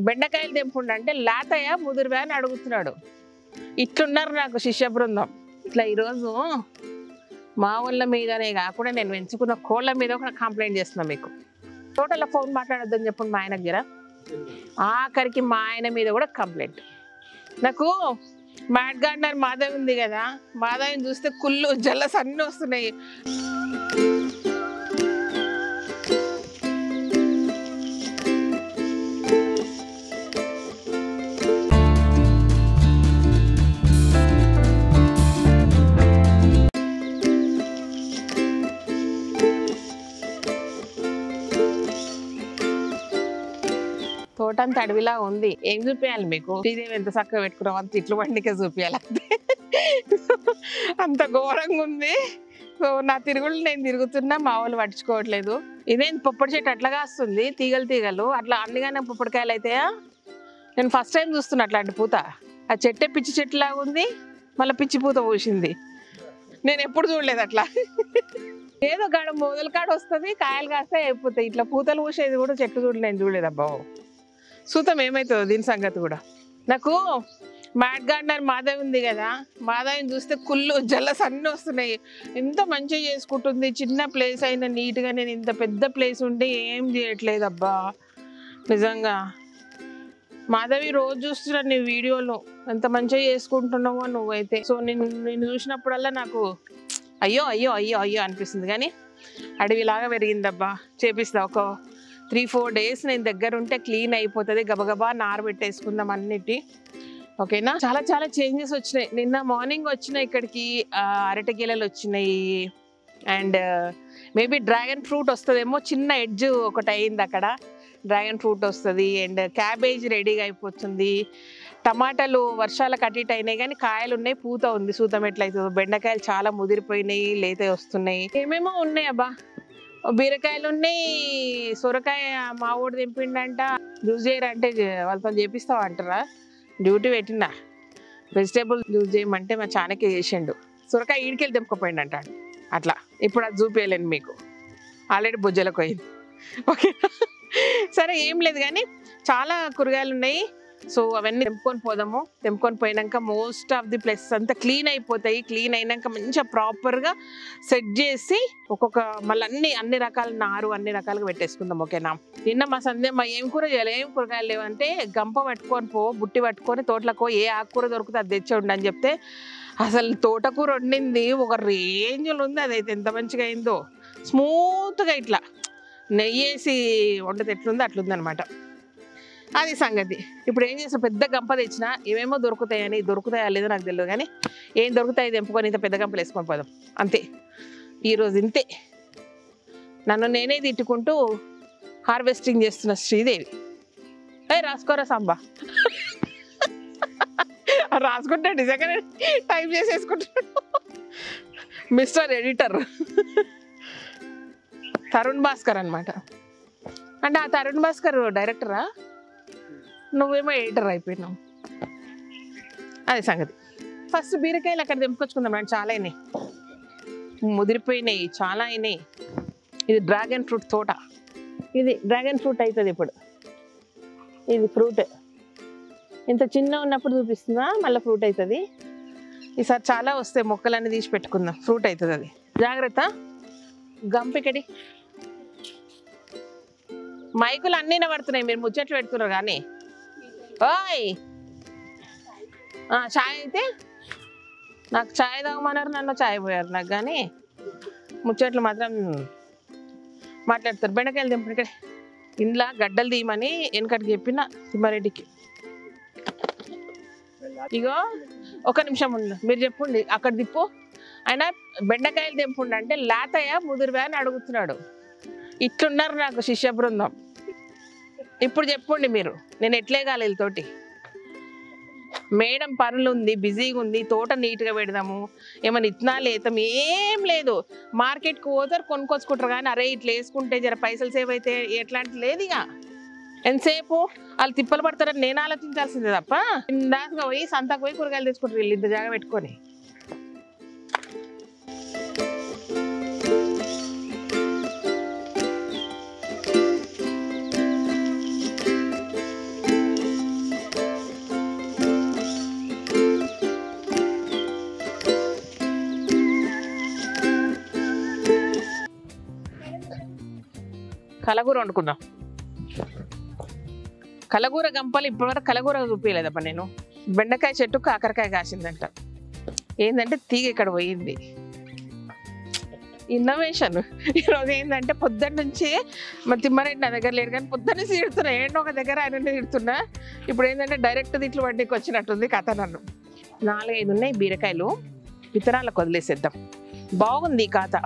బెండకాయలు తెంపుండు అంటే లేతయ్య ముదురువే అని అడుగుతున్నాడు ఇట్లున్నారు నాకు శిష్య బృందం ఇట్లా ఈరోజు మా వాళ్ళ మీదనే కాకుండా నేను పెంచుకున్న కోళ్ళ మీద కూడా కంప్లైంట్ చేస్తున్నా మీకు టోటల్ ఫోన్ మాట్లాడొద్దని చెప్పండి మా ఆయన దగ్గర ఆఖరికి మా ఆయన మీద కూడా కంప్లైంట్ నాకు మ్యాట్ గార్డెనర్ మాధవ్ ఉంది కదా మాధవ్ని చూస్తే కుళ్ళు జల్లస్ అన్నీ వస్తున్నాయి తోట అంత అడవిలా ఉంది ఏం చూపించాలి మీకు శ్రీదేవి ఎంత చక్కగా పెట్టుకున్నాం అంత ఇట్లు బండికే చూపించాలి అంతే అంత ఘోరంగా ఉంది సో నా తిరుగులు నేను తిరుగుతున్నా మా వాళ్ళు పట్టించుకోవట్లేదు ఇదేం పొప్పటి చెట్టు అట్లాగా వస్తుంది తీగలు తీగలు అట్లా అన్నిగానే పొప్పటికాయలు అయితాయా నేను ఫస్ట్ టైం చూస్తున్నా అట్లాంటి పూత ఆ చెట్టే పిచ్చి చెట్టు లాగా ఉంది మళ్ళీ పిచ్చి పూత పూసింది నేను ఎప్పుడు చూడలేదు అట్లా ఏదో కాడ మొదలు కాడ వస్తుంది కాయలు కాస్తే అయిపోతాయి ఇట్లా పూతలు పూసేది కూడా చెట్టు చూడలేదు నేను చూడలేదు అబ్బా చూద్దాం ఏమవుతుందో దీని సంగతి కూడా నాకు మ్యాట్ గార్డెనర్ మాధవ్ ఉంది కదా మాధవ్ని చూస్తే కుళ్ళు జల్లస్ అన్నీ వస్తున్నాయి ఎంత మంచిగా చేసుకుంటుంది చిన్న ప్లేస్ అయినా నీట్గా నేను ఇంత పెద్ద ప్లేస్ ఉంటే ఏం చేయట్లేదు అబ్బా నిజంగా మాధవి రోజు చూస్తున్నాను నీ వీడియోలో ఎంత మంచిగా చేసుకుంటున్నావో నువ్వైతే సో నేను నేను చూసినప్పుడల్లా నాకు అయ్యో అయ్యో అయ్యో అయ్యో అనిపిస్తుంది కానీ అడవిలాగా పెరిగిందబ్బా చేపిస్తా ఒక త్రీ ఫోర్ డేస్ నేను దగ్గర ఉంటే క్లీన్ అయిపోతుంది గబగబా నార పెట్టేసుకుందాం అన్నిటి ఓకేనా చాలా చాలా చేంజెస్ వచ్చినాయి నిన్న మార్నింగ్ వచ్చినాయి ఇక్కడికి ఆ, అరటి గెలలు వచ్చినాయి అండ్ మేబీ డ్రాగన్ ఫ్రూట్ వస్తుందేమో చిన్న ఎడ్జ్ ఒకటి అయింది అక్కడ డ్రాగన్ ఫ్రూట్ వస్తుంది అండ్ క్యాబేజ్ రెడీగా అయిపోతుంది టమాటాలు వర్షాలకు అటు ఇటు అయినాయి కానీ కాయలు ఉన్నాయి పూత ఉంది సూతం ఎట్లయితుందో బెండకాయలు చాలా ముదిరిపోయినాయి లేతే వస్తున్నాయి ఏమేమో ఉన్నాయి అబ్బా బీరకాయలు ఉన్నాయి సొరకాయ మా ఊడు తెంపిండంట జ్యూస్ చేయరంటే చే- వాళ్ళతో చేపిస్తావా అంటారా డ్యూటీ పెట్టిందా వెజిటేబుల్ జ్యూస్ చేయమంటే మా చానక్య చేసిండు సొరకాయ ఈడికెళ్ళి తెంపుకోపోయిండంట అట్లా ఇప్పుడు అది చూపించలేను మీకు ఆల్రెడీ బుజ్జలకు పోయింది ఓకే సరే ఏం లేదు కానీ చాలా కూరగాయలు ఉన్నాయి సో అవన్నీ తెంపుకొని పోదాము తెంపుకొని పోయినాక మోస్ట్ ఆఫ్ ది ప్లేసెస్ అంతా క్లీన్ అయిపోతాయి క్లీన్ అయినాక మంచిగా ప్రాపర్గా సెట్ చేసి ఒక్కొక్క మళ్ళీ అన్ని అన్ని రకాల నారు అన్ని రకాలుగా పెట్టేసుకుందాం ఓకేనా నిన్న మా సందే మా ఏం కూర చేయాలి ఏం కూరగాయలు లేవంటే గంప పట్టుకొని పో బుట్టి పట్టుకొని తోటలకు ఏ ఆకుకూర దొరికితే అది తెచ్చి ఉండి అని చెప్తే అసలు తోటకూర వండింది ఒక రేంజ్లో ఉంది అదైతే ఎంత మంచిగా అయిందో స్మూత్గా ఇట్లా నెయ్యి వేసి వండితే ఎట్లుందో అట్లుందనమాట అది సంగతి ఇప్పుడు ఏం చేస్తా పెద్ద గంప తెచ్చిన ఏమేమో దొరుకుతాయని దొరుకుతాయా లేదో నాకు తెలియదు కానీ ఏం దొరుకుతాయి తెంపుకొని ఇంత పెద్ద గంపలు వేసుకొని పోదాం అంతే ఈరోజు ఇంతే నన్ను నేనే తిట్టుకుంటూ హార్వెస్టింగ్ చేస్తున్న శ్రీదేవి ఏ రాసుకోరా సాంబా రాసుకుంటే నిజంగానే టైప్ చేసేసుకుంటాడు మిస్టర్ ఎడిటర్ తరుణ్ భాస్కర్ అన్నమాట అంటే ఆ తరుణ్ భాస్కర్ డైరెక్టరా నువ్వేమో ఎడిటర్ అయిపోయినావు అది సంగతి ఫస్ట్ బీరకాయలు అక్కడ తెంపుకొచ్చుకుందాం అంటే చాలా అయినాయి ముదిరిపోయినాయి చాలా అయినాయి ఇది డ్రాగన్ ఫ్రూట్ తోట ఇది డ్రాగన్ ఫ్రూట్ అవుతుంది ఇప్పుడు ఇది ఫ్రూట్ ఇంత చిన్న ఉన్నప్పుడు చూపిస్తుందా మళ్ళీ ఫ్రూట్ అవుతుంది ఈసారి చాలా వస్తాయి మొక్కలన్నీ తీసి పెట్టుకుందాం ఫ్రూట్ అవుతుంది అది జాగ్రత్త గంపికడి మైకులు అన్నీ పడుతున్నాయి మీరు ముచ్చట్లు పెడుతున్నారు కానీ ఓయ్ ఆ, చాయ్ అయితే నాకు చాయ్ తాగమన్నారు నన్ను చాయ్ పోయారు నాకు కానీ ముచ్చట్లు మాత్రం మాట్లాడతారు బెండకాయలు దింపండి ఇక్కడ ఇంట్లో గడ్డలు తీయమని వెనకటికి చెప్పిన తిమ్మారెడ్డికి ఇగో ఒక నిమిషం ఉండు మీరు చెప్పండి అక్కడ దిప్పు ఆయన బెండకాయలు తెంపుండి అంటే లేతయ్య ముదురువే అని అడుగుతున్నాడు ఇట్లున్నారు నాకు శిష్య బృందం ఇప్పుడు చెప్పండి మీరు నేను ఎట్లేగాలి వీళ్ళతోటి మేడం పనులు ఉంది బిజీగా ఉంది తోట నీట్గా పెడదాము ఏమైనా ఇత్తనాలు వేద్దాం ఏం లేదు మార్కెట్కి పోతారు కొనుక్కొచ్చుకుంటారు కానీ అరే ఇట్లా వేసుకుంటే జర పైసలు సేవ్ అయితే ఎట్లాంటి లేదు ఇక ఎంతసేపు వాళ్ళు తిప్పలు పడతారని నేను ఆలోచించాల్సిందే తప్ప ఇందాక పోయి సంతకు పోయి కూరగాయలు తెచ్చుకుంటారు వీళ్ళు ఇంత జాగా పెట్టుకొని కలగూర వండుకుందాం కలగూర గంపలు ఇప్పటివరకు కలగూర చూపించలేదప్ప నేను బెండకాయ చెట్టు కాకరకాయ కాసిందంట ఏంటంటే తీగ ఇక్కడ పోయింది ఇన్నోవేషన్ ఈరోజు ఏంటంటే పొద్దున్న నుంచి మా తిమ్మారెడ్డి నా దగ్గర లేడు కానీ పొద్దున్న తిడుతున్నా ఏంటో ఒక దగ్గర ఆయన తిడుతున్నా ఇప్పుడు ఏంటంటే డైరెక్ట్ దీంట్లో వండికి వచ్చినట్టుంది కథ నన్ను నాలుగైదు ఉన్నాయి బీరకాయలు విత్తనాలకు వదిలేసేద్దాం బాగుంది ఈ కథ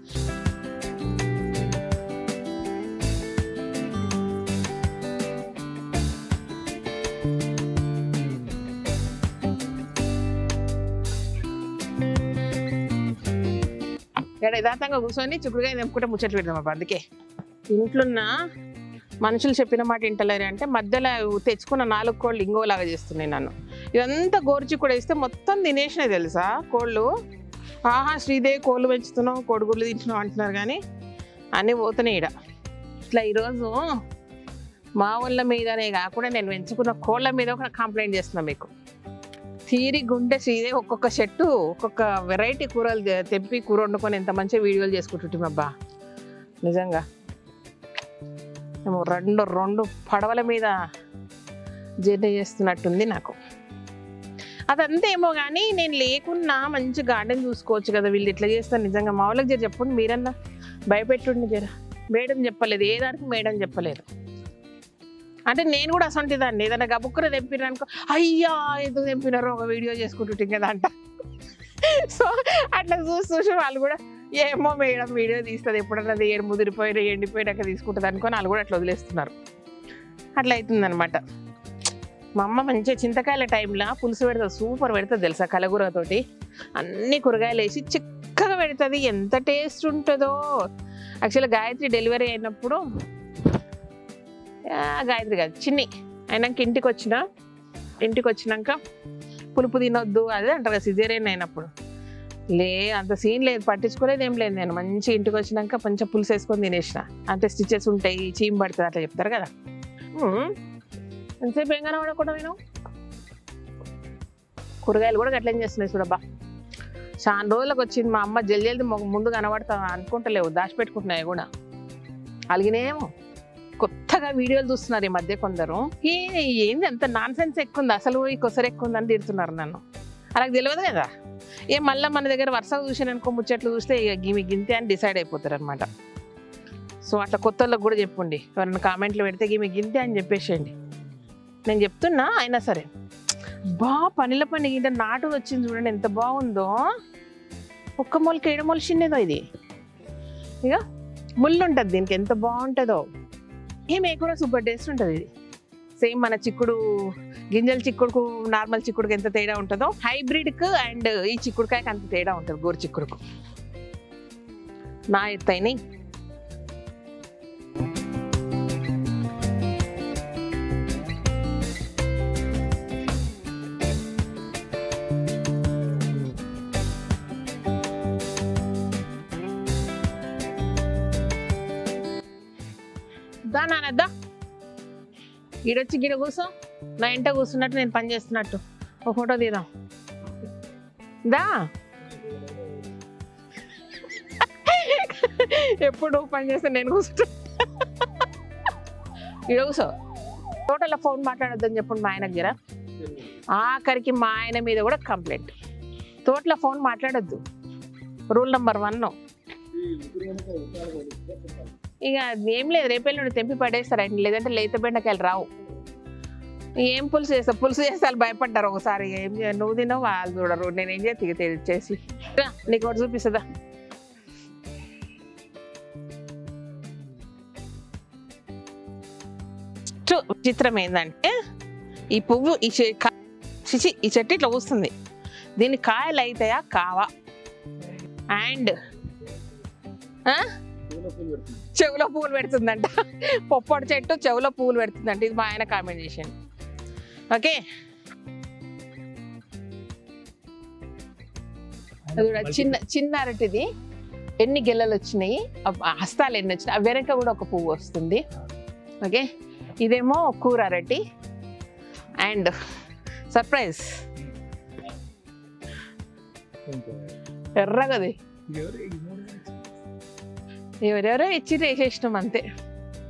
ఇక్కడ యథార్థంగా కూర్చొని చిక్కుడుగా తెంపుకుంటే ముచ్చట్లు పెడదాం అబ్బా అందుకే ఇంట్లోన్న మనుషులు చెప్పిన మాట వింటలేరు అంటే మధ్యలో తెచ్చుకున్న నాలుగు కోళ్ళు ఇంకోలాగా చేస్తున్నాయి నన్ను ఇదంతా గోరుచిక్కుడు వేస్తే మొత్తం తినేసినాయి తెలుసా కోళ్ళు ఆహా శ్రీదేవి కోళ్ళు పెంచుతున్నావు కోడిగుళ్ళు తింటున్నావు అంటున్నారు కానీ అన్నీ పోతున్నాయి ఈడ ఇట్లా ఈరోజు మా వాళ్ళ మీదనే కాకుండా నేను పెంచుకున్న కోళ్ళ మీద ఒక కంప్లైంట్ చేస్తున్నా మీకు తీరి గుండె శ్రీదేవి ఒక్కొక్క చెట్టు ఒక్కొక్క వెరైటీ కూరలు తె- తెంపి కూర వండుకొని ఎంత మంచిగా వీడియోలు చేసుకుంటుంటాం అబ్బా నిజంగా మేము రెండు రెండు పడవల మీద జర్నీ చేస్తున్నట్టుంది నాకు అదంతా ఏమో కానీ నేను లేకున్నా మంచి గార్డెన్ చూసుకోవచ్చు కదా వీళ్ళు ఇట్లా చేస్తారు నిజంగా మా వాళ్ళకి జర చెప్పండి మీరన్నా భయపెట్టుండి జర మేడం చెప్పలేదు ఏ దానికి మేడం చెప్పలేదు అంటే నేను కూడా అసంటి దాన్ని ఏదైనా గబుక్కున తెంపిన అనుకో అయ్యా ఎందుకు తెంపినారో ఒక వీడియో చేసుకుంటుంటే కదా అంట సో అట్లా చూసి చూసి వాళ్ళు కూడా ఏమో మేడం వీడియో తీస్తుంది ఎప్పుడన్నా అది ఏడు ముదిరిపోయిన ఎండిపోయినాక తీసుకుంటుంది అనుకొని వాళ్ళు కూడా అట్లా వదిలేస్తున్నారు అట్లా అవుతుందన్నమాట మా అమ్మ మంచిగా చింతకాయల టైంలో పులుసు పెడుతుంది సూపర్ పెడుతుంది తెలుసా కలగూరతోటి అన్ని కూరగాయలు వేసి చిక్కగా పెడుతుంది ఎంత టేస్ట్ ఉంటుందో యాక్చువల్గా గాయత్రి డెలివరీ అయినప్పుడు ఆ, గాయత్రి కాదు చిన్ని అయినాక ఇంటికి వచ్చిన ఇంటికి వచ్చినాక పులుపు తినొద్దు అదే అంటారు కదా సిజేరియన్ అయినప్పుడు లే అంత సీన్ లేదు పట్టించుకోలేదు ఏం లేదు నేను మంచి ఇంటికి వచ్చినాక కొంచెం పులుసు వేసుకొని తినేసిన అంటే స్టిచెస్ ఉంటాయి చీమ్ పడుతుంది అట్లా చెప్తారు కదా ఉమ్. ఎంతసేపు ఏం కనబడకుండా నేను కూరగాయలు కూడా గట్లేం చేస్తున్నాయి చూడబ్బా చాలా రోజులకు వచ్చింది మా అమ్మ జల్ది జల్ది మొ- ముందు కనబడతా అనుకుంటలేవు దాచిపెట్టుకుంటున్నాయి కూడా అలిగినేమో కొత్తగా వీడియోలు చూస్తున్నారు ఈ మధ్య కొందరు ఏ ఏంది అంత నాన్ సెన్స్ ఎక్కువ ఉంది అసలు ఈ కొసరు ఎక్కువ ఉందని తిడుతున్నారు నన్ను అలాగ తెలియదు కదా ఏ మళ్ళీ మన దగ్గర వరుసగా చూసాను అనుకో ముచ్చట్లు చూస్తే ఇక గిమి గింతే అని డిసైడ్ అయిపోతారు అనమాట సో అట్లా కొత్త వాళ్ళకి కూడా చెప్పండి ఎవరైనా కామెంట్లు పెడితే గిమి గింతే అని చెప్పేసేయండి నేను చెప్తున్నా అయినా సరే బా పనిల పని ఇంత నాటు వచ్చింది చూడండి ఎంత బాగుందో ఒక్క మొలకి ఏడు మొలిచిందేదో ఇది ఇక ముళ్ళు ఉంటుంది దీనికి ఎంత బాగుంటుందో ఏమే కూడా సూపర్ టేస్ట్ ఉంటుంది ఇది సేమ్ మన చిక్కుడు గింజల చిక్కుడుకు నార్మల్ చిక్కుడుకు ఎంత తేడా ఉంటుందో హైబ్రిడ్కు అండ్ ఈ చిక్కుడుకాయకి అంత తేడా ఉంటుంది గోరు చిక్కుడుకు నా ఎత్తైనాయి దా నానద్దా ఈడొచ్చి గిడ కూర్చో నా ఇంట కూర్చున్నట్టు నేను పని చేస్తున్నట్టు ఒక ఫోటో తీద్దాం దా ఎప్పుడు పని చేస్తే నేను కూర్చుంటా ఈడ కూర్చో టోటల్ ఫోన్ మాట్లాడొద్దని చెప్పండి మా ఆయనకు జర ఆఖరికి మా ఆయన మీద కూడా కంప్లైంట్ తోటలో ఫోన్ మాట్లాడొద్దు రూల్ నెంబర్ వన్ ఇక ఏం లేదు రేపెల్లుండి తెంపి పడేస్తారండి లేదంటే లేత బెండకాయలు రావు ఏం పులుసు చేస్తా పులుసు చేస్తే వాళ్ళు భయపడ్డారు ఒకసారి ఏం చేయ నువ్వు తినవు వాళ్ళు చూడరు నేను ఏం చేస్తా ఇక తె- చేసి రా, నీకు ఒకటి చూపిస్తుందా చూ- చిత్రం ఏంటంటే ఈ పువ్వు ఈ చె- కా- చిచి ఈ చెట్టు ఇట్లా వస్తుంది దీని కాయలు అవుతాయా కావా అండ్ చెవులో పువ్వులు పెడుతుందంట పొప్పటి చెట్టు చెవులో పువ్వులు పెడుతుందంట ఇది మా ఆయన కామెంట్ చేసిండు ఓకే అది కూడా చిన్న చిన్న అరటిది ఎన్ని గెల్లలు వచ్చినాయి అబ్బ, హస్తాలు ఎన్ని వచ్చినాయి ఆ వెనక కూడా ఒక పువ్వు వస్తుంది ఓకే ఇదేమో కూర అరటి అండ్ సర్ప్రైజ్ ఎర్రగది ఎవరెవరో ఇచ్చి వేసేసినాం అంతే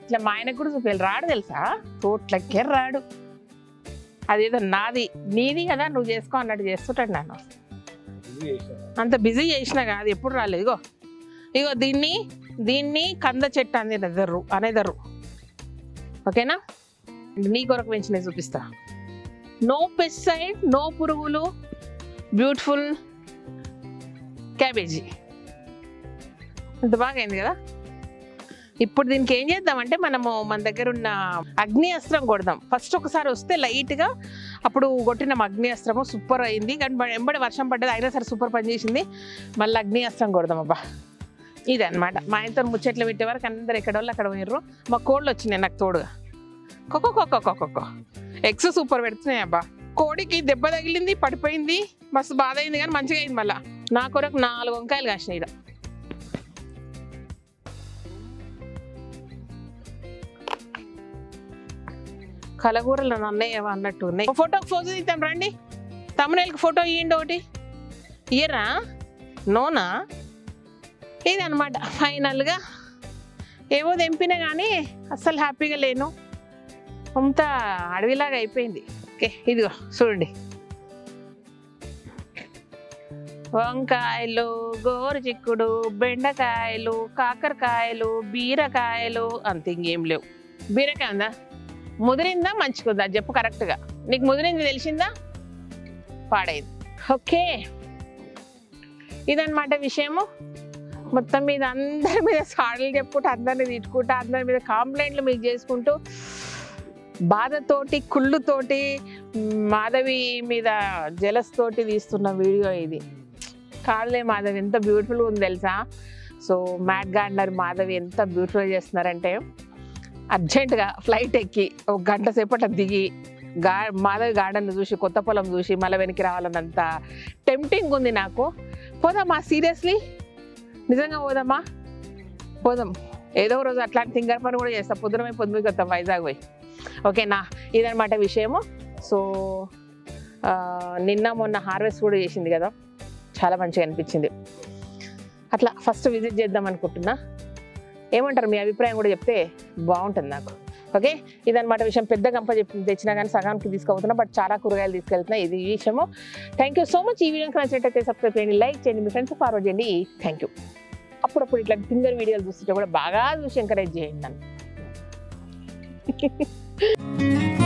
ఇట్లా మా ఆయనకు కూడా చూపించాలి రాడు తెలుసా తోట్లకే రాడు అదేదో నాది నీది కదా నువ్వు చేసుకో అన్నట్టు చేస్తుంటాడు నన్ను అంత బిజీ చేసినా కాదు ఎప్పుడు రాలేదు ఇగో ఇగో దీన్ని దీన్ని కంద చెట్టు అనేదరు అనేదరు ఓకేనా నీ కొరకు పెంచినవి చూపిస్తా నో పెస్టిసైడ్ నో పురుగులు బ్యూటిఫుల్ క్యాబేజీ ఇంత బాగా అయింది కదా ఇప్పుడు దీనికి ఏం చేద్దామంటే మనము మన దగ్గర ఉన్న అగ్ని అస్త్రం కొడదాం ఫస్ట్ ఒకసారి వస్తే లైట్గా అప్పుడు కొట్టిన అగ్ని అస్త్రము సూపర్ అయింది కానీ బ- ఎంబడి వర్షం పడ్డది అయినా సరే సూపర్ పని చేసింది మళ్ళీ అగ్ని అస్త్రం కొడదాం అబ్బా ఇది అనమాట మా ఆయనతో ముచ్చట్లు పెట్టే వరకు అందరు ఎక్కడ వాళ్ళు అక్కడ పోయిర్రు మా కోళ్ళు వచ్చినాయి నాకు తోడుగా కొక్క కొక్క కొక్క కొక్క ఎగ్స్ సూపర్ పెడుతున్నాయి అబ్బా కోడికి దెబ్బ తగిలింది పడిపోయింది మస్తు బాధ అయింది కానీ మంచిగా అయింది మళ్ళా నా కొరకు నాలుగు వంకాయలు కాసినాయి ఈడ కలగూరలు అన్నయ్య అన్నట్టు ఉన్నాయి ఒక ఫోటోకి ఫోటో తీద్దాం రండి తమ్ముళ్ళకి ఫోటో ఇయ్యండి ఒకటి ఇయ్యరా నోనా ఇది అనమాట ఫైనల్గా ఏవో తెంపినా కానీ అస్సలు హ్యాపీగా లేను అంత అడవిలాగా అయిపోయింది ఓకే ఇదిగో చూడండి వంకాయలు గోరు చిక్కుడు బెండకాయలు కాకరకాయలు బీరకాయలు అంత ఇంకేం లేవు బీరకాయ ఉందా ముదిరిందా మంచిగుందా చెప్పు కరెక్ట్గా నీకు ముదిరింది తెలిసిందా పాడైంది ఓకే ఇదన్నమాట విషయము మొత్తం మీద అందరి మీద సాడలు చెప్పుకుంటూ అందరిని తిట్టుకుంటూ అందరి మీద కంప్లైంట్లు మీకు చేసుకుంటూ బాధతోటి కుళ్ళుతోటి మాధవి మీద జలస్ తోటి తీస్తున్న వీడియో ఇది కాదులే మాధవి ఎంత బ్యూటిఫుల్గా ఉంది తెలుసా సో మ్యాట్ గార్డనర్ మాధవి ఎంత బ్యూటిఫుల్గా చేస్తున్నారంటే అర్జెంటుగా ఫ్లైట్ ఎక్కి ఒక గంట సేపట్ల దిగి గా మాధవి గార్డెన్ చూసి కొత్త పొలం చూసి మళ్ళీ వెనక్కి రావాలన్నంత టెంప్టింగ్ ఉంది నాకు పోదామా సీరియస్లీ నిజంగా పోదామా పోదాం ఏదో ఒక రోజు అట్లాంటి తింగర్ పని కూడా చేస్తాం పొద్దునమే పొద్దునకి వస్తాం వైజాగ్ పోయి ఓకేనా ఇదనమాట విషయము సో ఆ, నిన్న మొన్న హార్వెస్ట్ కూడా చేసింది కదా చాలా మంచిగా అనిపించింది అట్లా ఫస్ట్ విజిట్ చేద్దాం అనుకుంటున్నా ఏమంటారు మీ అభిప్రాయం కూడా చెప్తే బాగుంటుంది నాకు ఓకే ఇదన్నమాట విషయం పెద్ద గంప చెప్పి తెచ్చినా కానీ సగానికి తీసుకుపోతున్నా బట్ చాలా కూరగాయలు తీసుకెళ్తున్నా ఇది ఈ విషయము థ్యాంక్ యూ సో మచ్ ఈ వీడియోకి నచ్చినట్టయితే సబ్స్క్రైబ్ చేయండి లైక్ చేయండి మీ ఫ్రెండ్స్ ఫార్వర్డ్ చేయండి థ్యాంక్ యూ అప్పుడప్పుడు ఇట్లా ఫింగర్ వీడియోలు చూస్తుంటే కూడా బాగా చూసి ఎంకరేజ్ చేయండి నన్ను